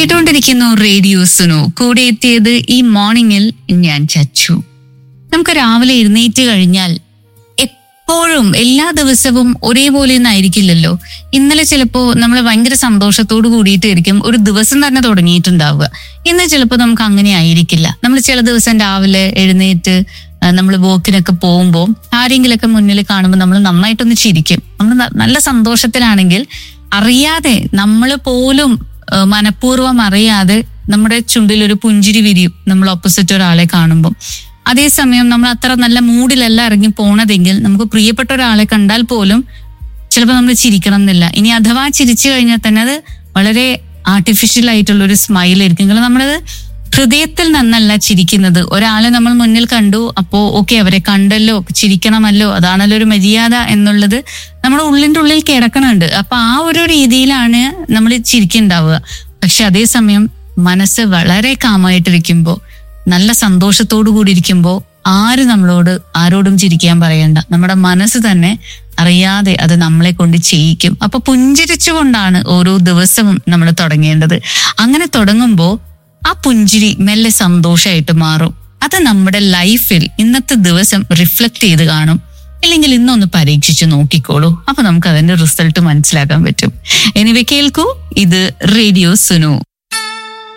കേട്ടുകൊണ്ടിരിക്കുന്നു റേഡിയോ സുനു കൂടെ എത്തിയത് ഈ മോർണിംഗിൽ ഞാൻ ചച്ചു നമുക്ക് രാവിലെ എഴുന്നേറ്റ് കഴിഞ്ഞാൽ എപ്പോഴും എല്ലാ ദിവസവും ഒരേപോലെ ഒന്നും ആയിരിക്കില്ലല്ലോ ഇന്നലെ ചിലപ്പോ നമ്മൾ ഭയങ്കര സന്തോഷത്തോട് കൂടിയിട്ടായിരിക്കും ഒരു ദിവസം തന്നെ തുടങ്ങിയിട്ടുണ്ടാവുക ഇന്ന് ചിലപ്പോൾ നമുക്ക് അങ്ങനെ ആയിരിക്കില്ല നമ്മൾ ചില ദിവസം രാവിലെ എഴുന്നേറ്റ് നമ്മൾ വോക്കിനൊക്കെ പോകുമ്പോൾ ആരെങ്കിലൊക്കെ മുന്നിൽ കാണുമ്പോൾ നമ്മൾ നന്നായിട്ടൊന്ന് ചിരിക്കും നമ്മൾ ന- നല്ല സന്തോഷത്തിലാണെങ്കിൽ അറിയാതെ നമ്മൾ പോലും ഏഹ് മനഃപൂർവ്വം അറിയാതെ നമ്മുടെ ചുണ്ടിൽ ഒരു പുഞ്ചിരി വിരിയും നമ്മൾ ഓപ്പോസിറ്റ് ഒരാളെ കാണുമ്പോൾ അതേസമയം നമ്മൾ അത്ര നല്ല മൂഡിലല്ല ഇറങ്ങി പോണതെങ്കിൽ നമുക്ക് പ്രിയപ്പെട്ട ഒരാളെ കണ്ടാൽ പോലും ചിലപ്പോൾ നമ്മൾ ചിരിക്കണം എന്നില്ല ഇനി അഥവാ ചിരിച്ചു കഴിഞ്ഞാൽ തന്നെ അത് വളരെ ആർട്ടിഫിഷ്യൽ ആയിട്ടുള്ള ഒരു സ്മൈൽ ആയിരിക്കും കാരണം നമ്മളത് ഹൃദയത്തിൽ നിന്നല്ല ചിരിക്കുന്നത് ഒരാളെ നമ്മൾ മുന്നിൽ കണ്ടു അപ്പോ ഓക്കെ അവരെ കണ്ടല്ലോ ചിരിക്കണമല്ലോ അതാണല്ലോ ഒരു മര്യാദ എന്നുള്ളത് നമ്മുടെ ഉള്ളിന്റെ ഉള്ളിൽ കിടക്കണുണ്ട് അപ്പൊ ആ ഒരു രീതിയിലാണ് നമ്മൾ ചിരിക്കുന്നുണ്ടാവുക പക്ഷെ അതേസമയം മനസ്സ് വളരെ കാമായിട്ടിരിക്കുമ്പോൾ നല്ല സന്തോഷത്തോടു കൂടി ഇരിക്കുമ്പോൾ ആര് നമ്മളോട് ആരോടും ചിരിക്കാൻ പറയണ്ട നമ്മുടെ മനസ്സ് തന്നെ അറിയാതെ അത് നമ്മളെ കൊണ്ട് ചെയ്യിക്കും അപ്പൊ പുഞ്ചിരിച്ചുകൊണ്ടാണ് ഓരോ ദിവസവും നമ്മൾ തുടങ്ങേണ്ടത് അങ്ങനെ തുടങ്ങുമ്പോൾ ആ പുഞ്ചിരി മെല്ലെ സന്തോഷമായിട്ട് മാറും അത് നമ്മുടെ ലൈഫിൽ ഇന്നത്തെ ദിവസം റിഫ്ലക്ട് ചെയ്ത് കാണും ഇല്ലെങ്കിൽ ഇന്നൊന്ന് പരീക്ഷിച്ച് നോക്കിക്കോളൂ അപ്പൊ നമുക്ക് അതിന്റെ റിസൾട്ട് മനസ്സിലാക്കാൻ പറ്റും എനിവെ കേൾക്കൂ ഇത് റേഡിയോ സുനു